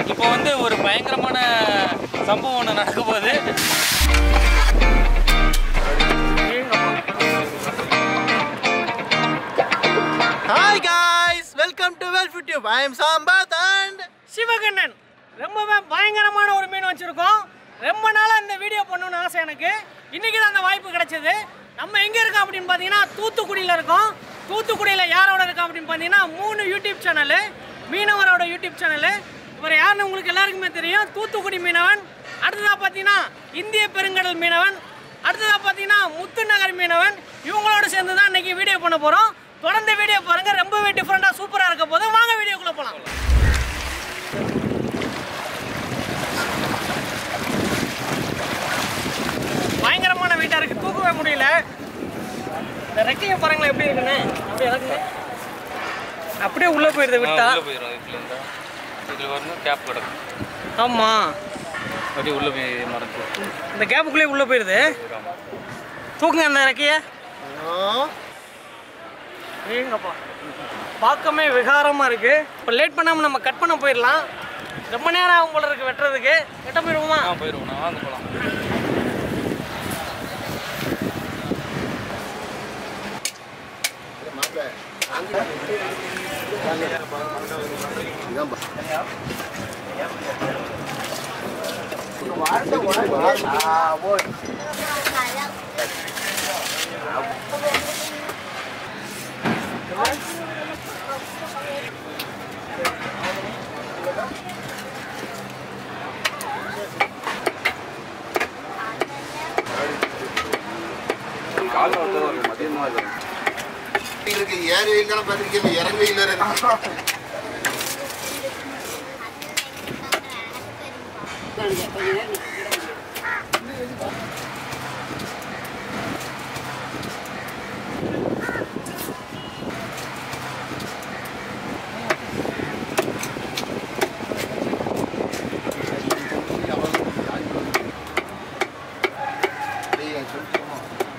இப்போ வந்து ஒரு பயங்கரமான சம்பவம் ஒன்று நடக்க போகுது hi guys welcome to well YouTube I am Sampath and Sivakannan ரொம்பவே பயங்கரமான ஒரு மீன் வச்சுருக்கோம் ரொம்ப நாளாக இந்த வீடியோ பண்ணணும்னு ஆசை எனக்கு இன்றைக்கி தான் அந்த வாய்ப்பு கிடைச்சது நம்ம எங்கே இருக்கோம் அப்படின்னு பார்த்தீங்கன்னா தூத்துக்குடியில் இருக்கோம் தூத்துக்குடியில் யாரோட இருக்கோம் அப்படின்னு பார்த்தீங்கன்னா மூணு யூடியூப் சேனலு மீனவரோட யூடியூப் சேனலு இவர் யாருன்னு உங்களுக்கு எல்லாருக்குமே தெரியும் தூத்துக்குடி மீனவன் அடுத்ததாக பார்த்தீங்கன்னா இந்திய பெருங்கடல் மீனவன் அடுத்ததாக பார்த்தீங்கன்னா முத்துநகர் மீனவன் இவங்களோட சேர்ந்து தான் இன்னைக்கு வீடியோ பண்ண போகிறோம் தொடர்ந்து வீடியோ பாருங்கள் ரொம்பவே டிஃப்ரெண்ட்டாக சூப்பராக இருக்க போது வாங்க வீடியோக்குள்ளே போகலாம் பயங்கரமான வெயிட்டாக இருக்குது தூக்கவே முடியல இந்த ரெக்கையை பாருங்களேன் எப்படி இருக்குன்னு அப்படியே இறக்குங்க அப்படியே உள்ளே போயிடுது விட்டா உள்ளே போயிடும் இதுல இருந்தா இதில் வரணும் கேப் கிடக்கும் ஆமாம் அப்படியே உள்ளே போய் மறந்து இந்த கேப்புக்குள்ளேயே உள்ளே போயிடுது தூக்குங்க அந்த ரெக்கையை ஏங்கப்பா பார்க்கமே விகாரமாக இருக்குது இப்போ லேட் பண்ணாமல் நம்ம கட் பண்ண போயிடலாம் ரொம்ப நேரம் ஆகும் போல இருக்கு வெட்டுறதுக்கு வெட்ட போயிடுவோமா ஆ போயிடுவோம் நான் வாங்க போகலாம் இருக்கு ஏறு வெயில் தானே பார்த்துருக்கீங்க இறங்கு வெயில் வேற இருக்கு. டேய், சொல்லிட்டுமா?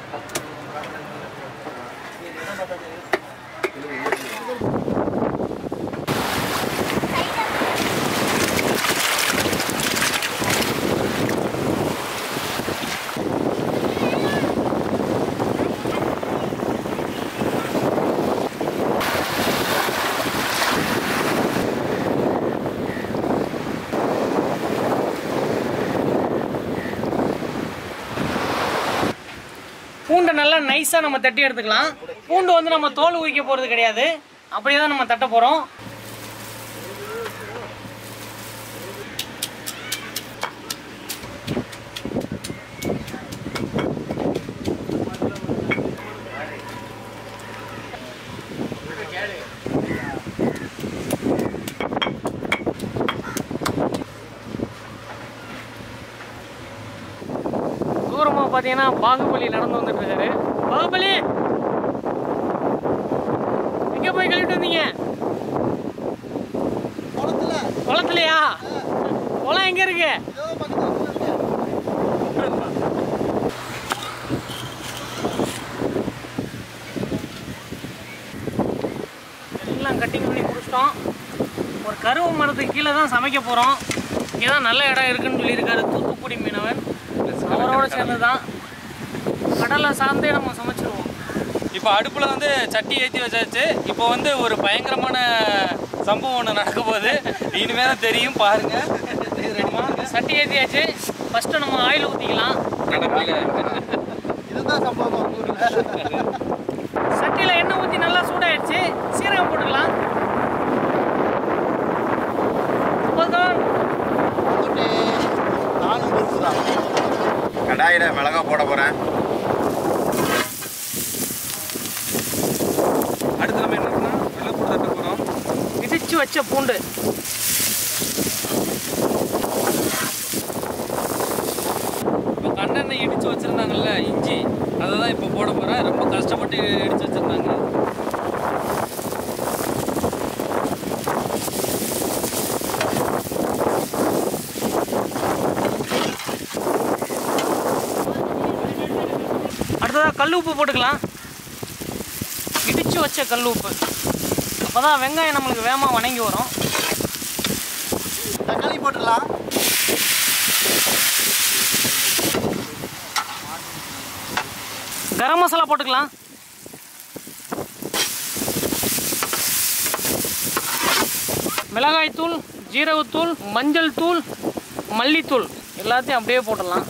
பூண்டை நல்லா நைஸாக நம்ம தட்டி எடுத்துக்கலாம் பூண்டு வந்து நம்ம தோல் உரிக்க போகிறது கிடையாது அப்படியே தான் நம்ம தட்ட போகிறோம் தூரமாக பார்த்தீங்கன்னா பாகுபலி நடந்து வந்துட்டு இருக்காரு பாகுபலி எங்கே போய் கழுவிட்டு வந்தீங்க குளத்துல குளத்துலையா குளம் எங்கே இருக்கு ஏதோ பக்கத்துல இருக்கு. எல்லாம் கட்டிங் பண்ணி முடிச்சிட்டோம் ஒரு கருவ மரத்துக்கு கீழே தான் சமைக்க போகிறோம் இங்கே தான் நல்ல இடம் இருக்குன்னு சொல்லியிருக்காரு தூத்துக்குடி மீனவன் அவரோட சேர்ந்து தான் கடலை சார்ந்தே நம்ம சமைச்சிருவோம் இப்போ அடுப்பில் வந்து சட்டி ஏற்றி வச்சாச்சு இப்போ வந்து ஒரு பயங்கரமான சம்பவம் ஒன்று நடக்க போகுது இனிமே தான் தெரியும் பாருங்க சட்டி ஏற்றியாச்சு ஃபஸ்ட்டு நம்ம ஆயில் ஊற்றிக்கலாம் இதுதான் சம்பவம் ஊர்ல. சட்டியில் எண்ணெய் ஊற்றி நல்லா சூடாயிடுச்சு சீரகம் போட்டுக்கலாம் போதும். போட்டு நானும் பொறுப்புதான் கடாயில மிளகா போட போறேன் அடுத்து நம்ம என்னன்னா வெள்ளப்பூடு தட்ட போகிறோம் இடிச்சு வச்ச பூண்டு இப்போ கண்டெண்ணெய் இடிச்சு வச்சுருந்தாங்கல்ல இஞ்சி அதை தான் இப்போ போட போகிறேன் ரொம்ப கஷ்டப்பட்டு இடிச்சு வச்சுருந்தாங்க அடுத்ததாக கல் உப்பு போட்டுக்கலாம் இடிச்சு வச்ச கல் உப்பு அப்போ தான் வெங்காயம் நம்மளுக்கு வேகமாக வணங்கி வரும் தக்காளி போட்டுடலாம் கரம் மசாலா போட்டுக்கலாம் மிளகாய் தூள் ஜீரகத்தூள் மஞ்சள் தூள் மல்லித்தூள் எல்லாத்தையும் அப்படியே போட்டுடலாம்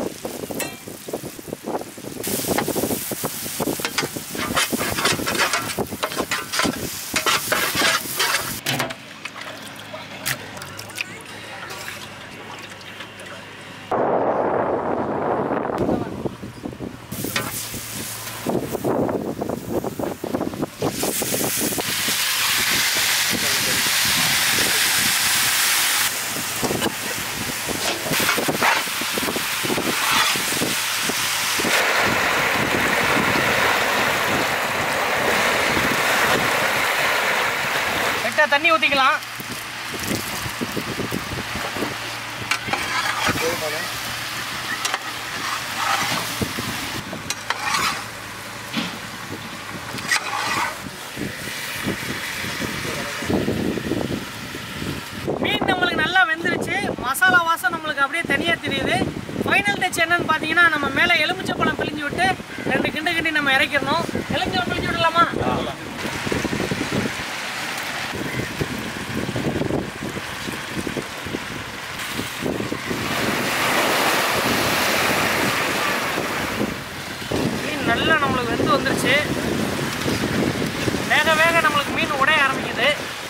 லைட்டாக தண்ணி ஊற்றிக்கலாம் மீன் நம்மளுக்கு நல்லா வெந்துருச்சு மசாலா வாசம் நம்மளுக்கு அப்படியே தனியாக தெரியுது ஃபைனல் டச் என்னன்னு பார்த்தீங்கன்னா நம்ம மேலே எலுமிச்சப்பழம் பிழிஞ்சு விட்டு ரெண்டு கிண்டு கிண்டி நம்ம இறக்கிடணும் எலுமிச்சப்பழம் பிழிஞ்சு விடலாமா மீன் நல்லா நம்மளுக்கு வெந்து வந்துருச்சு வேக வேக நம்மளுக்கு மீன் உடைய ஆரம்பிக்குது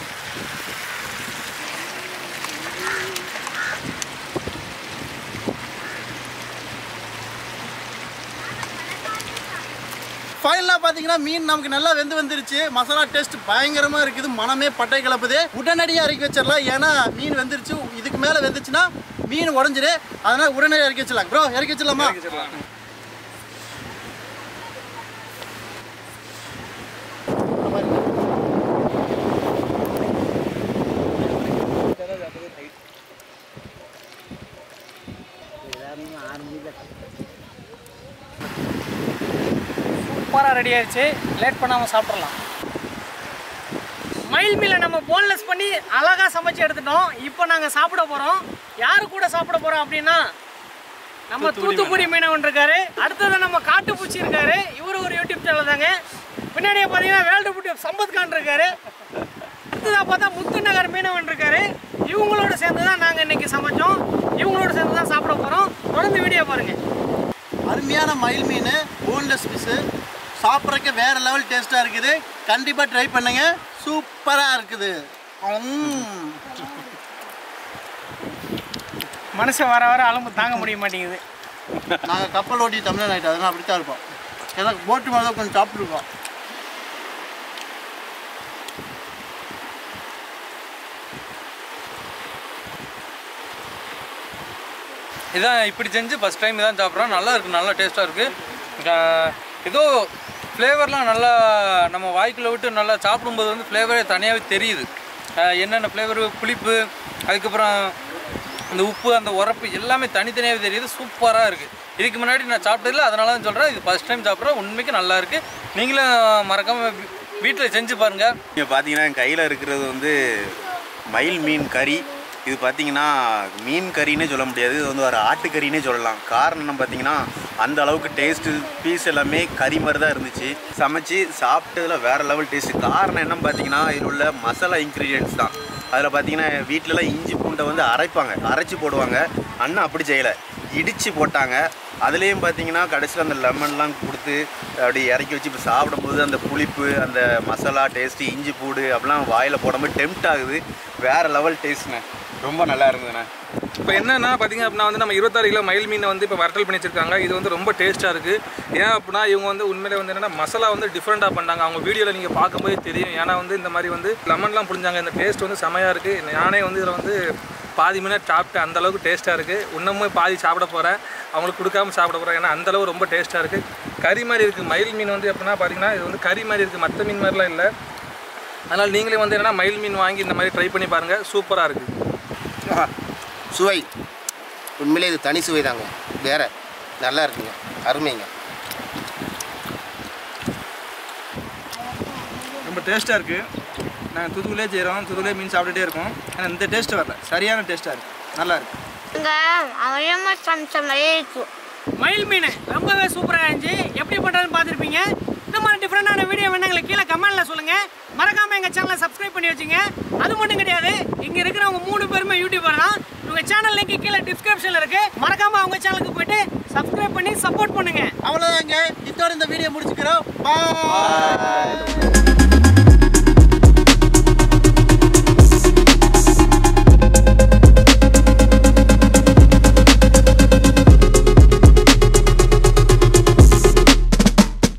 ஃபைனலாக பார்த்தீங்கன்னா மீன் நமக்கு நல்லா வெந்து வந்துருச்சு மசாலா டேஸ்ட் பயங்கரமாக இருக்குது மனமே பட்டை கிளப்புது உடனடியாக இறக்கி வச்சிடலாம் ஏன்னா மீன் வெந்துருச்சு இதுக்கு மேலே வெந்துச்சுன்னா மீன் உடஞ்சிரு அதனால உடனடியாக இறக்கி வச்சிடலாம் ப்ரோ இறக்கி வச்சிடலாமா சூப்பராக ரெடி ஆயிடுச்சு லேட் பண்ணாமல் சாப்பிட்றலாம் மயில் மீலை நம்ம போன்லெஸ் பண்ணி அழகாக சமைச்சு எடுத்துட்டோம் இப்போ நாங்கள் சாப்பிட போகிறோம் யாரு கூட சாப்பிட போகிறோம் அப்படின்னா நம்ம தூத்துக்குடி மீனவன் இருக்காரு அடுத்தது நம்ம காட்டுப்பூச்சி இருக்காரு இவரு ஒரு யூடியூப் சேனல் தாங்க பின்னாடியே பார்த்தீங்கன்னா வேர்ல்டு யூடியூப் சம்பத் கான் இருக்காரு அடுத்ததாக பார்த்தா முத்துநகர் மீனவன் இருக்காரு இவங்களோட சேர்ந்து தான் நாங்கள் இன்னைக்கு சமைச்சோம் இவங்களோட சேர்ந்து தான் சாப்பிட போகிறோம் தொடர்ந்து வீடியோ பாருங்கள் அருமையான மயில் மீன் போன்லெஸ் பீஸு சாப்பிட்றதுக்கு வேற லெவல் டேஸ்ட்டாக இருக்குது கண்டிப்பாக ட்ரை பண்ணுங்க சூப்பராக இருக்குது உம். மனுஷன் வர வர அலும்பு தாங்க முடிய மாட்டேங்குது நாங்கள் கப்பல் ஓட்டி தமிழன் ஆகிட்டு அதெல்லாம் அப்படி தான் இருப்போம் ஏன்னா போட்டு மேலே தான் கொஞ்சம் சாப்பிட்ருக்கோம் இதான் இப்படி செஞ்சு ஃபஸ்ட் டைம் இதான் சாப்பிட்றோம் நல்லா இருக்குது நல்லா டேஸ்ட்டாக இருக்குது ஏதோ ஃப்ளேவர்லாம் நல்லா நம்ம வாய்க்குள்ள விட்டு நல்லா சாப்பிடும்போது வந்து ஃப்ளேவரே தனியாகவே தெரியுது ஆஹ் என்னென்ன ஃப்ளேவர் புளிப்பு அதுக்கப்புறம் அந்த உப்பு அந்த உரப்பு எல்லாமே தனித்தனியாகவே தெரியுது சூப்பராக இருக்குது இதுக்கு முன்னாடி நான் சாப்பிட்டதில்ல அதனால தான் சொல்கிறேன் இது ஃபஸ்ட் டைம் சாப்பிட்றேன் உண்மைக்கு நல்லா இருக்குது நீங்களும் மறக்காமல் வீட்டில் செஞ்சு பாருங்கள் இங்கே பார்த்தீங்கன்னா என் கையில் இருக்கிறது வந்து மயில் மீன் கறி இது பார்த்தீங்கன்னா மீன் கறின்னே சொல்ல முடியாது இது வந்து ஒரு ஆட்டுக்கறின்னே சொல்லலாம் காரணம் என்ன பார்த்தீங்கன்னா அந்த அளவுக்கு டேஸ்ட்டு பீஸ் எல்லாமே கறி மாதிரி தான் இருந்துச்சு சமைச்சு சாப்பிட்டதில் வேறு லெவல் டேஸ்ட்டு காரணம் என்னன்னு பார்த்தீங்கன்னா இதில் உள்ள மசாலா இன்க்ரீடியன்ஸ் தான் அதில் பார்த்தீங்கன்னா வீட்டிலலாம் இஞ்சி பூண்டை வந்து அரைப்பாங்க அரைச்சி போடுவாங்க அண்ணன் அப்படி செய்யலை இடித்து போட்டாங்க அதுலேயும் பார்த்தீங்கன்னா கடைசியில் அந்த லெமன்லாம் கொடுத்து அப்படி இறக்கி வச்சு இப்போ சாப்பிடும்போது அந்த புளிப்பு அந்த மசாலா டேஸ்ட்டு இஞ்சி பூடு அப்படிலாம் வாயில் போடும்போது டெம்ட் ஆகுது வேறு லெவல் டேஸ்ட்ண்ணே ரொம்ப நல்லா இருந்ததுண்ணே இப்போ என்னன்னா பார்த்தீங்க அப்படின்னா வந்து நம்ம இருபத்தாறு கிலோ மயில் மீனை வந்து இப்போ வறுத்தல் பண்ணி வச்சிருக்காங்க இது வந்து ரொம்ப டேஸ்ட்டாக இருக்குது ஏன் அப்படின்னா இவங்க வந்து உண்மையிலே வந்து என்னன்னா மசாலா வந்து டிஃப்ரெண்ட்டாக பண்ணாங்க அவங்க வீடியோவில் நீங்கள் பார்க்கும்போதே தெரியும் ஏன்னா வந்து இந்த மாதிரி வந்து லெமன்லாம் புழிஞ்சாங்க இந்த டேஸ்ட் வந்து செமையாக இருக்குது நானே வந்து இதில் வந்து பாதி மீனை சாப்பிட்டேன் அந்த அளவுக்கு டேஸ்ட்டாக இருக்குது இன்னமும் பாதி சாப்பிட போகிறேன் அவங்களுக்கு கொடுக்காம சாப்பிட போகிறேன் ஏன்னா அந்த அளவு ரொம்ப டேஸ்ட்டாக இருக்குது கறி மாதிரி இருக்குது மயில் மீன் வந்து எப்படின்னா பார்த்தீங்கன்னா இது வந்து கறி மாதிரி இருக்குது மற்ற மீன் மாதிரிலாம் இல்லை அதனால் நீங்களே வந்து என்னன்னா மயில் மீன் வாங்கி இந்த மாதிரி ட்ரை பண்ணி பாருங்கள் சூப்பராக இருக்குது சுவை உண்மையிலே இது தனி சுவை தாங்க வேற நல்லா இருக்குங்க அருமைங்க ரொம்ப டேஸ்ட்டாக இருக்குது நாங்கள் தூத்துக்குள்ளே செய்கிறோம் தூத்துக்குள்ளே மீன் சாப்பிட்டுட்டே இருக்கோம் ஆனால் இந்த டேஸ்ட் வரல சரியான டேஸ்ட்டாக இருக்குது நல்லா இருக்கு இங்கே அவயமாக சமைச்ச மாதிரியே இருக்கும் மயில் மீன் ரொம்பவே சூப்பராக இருந்துச்சு எப்படி பண்ணுறதுன்னு பார்த்துருப்பீங்க இந்த மாதிரி டிஃப்ரெண்டான வீடியோ வேணா எங்களுக்கு கீழே கமெண்ட்டில் சொல்லுங்கள் மறக்காமல் எங்கள் சேனலை சப்ஸ்கிரைப் பண்ணி வச்சுங்க அது மட்டும் கிடையாது இங்கே இருக்கிறவங்க மூணு பேருமே யூடியூபர் தான் இவங்க சேனல் லிங்க் கீழே டிஸ்கிரிப்ஷனில் இருக்குது மறக்காமல் அவங்க சேனலுக்கு போயிட்டு சப்ஸ்கிரைப் பண்ணி சப்போர்ட் பண்ணுங்கள் அவ்வளோதாங்க இதோட இந்த வீடியோ முடிச்சுக்கிறோம் பாய்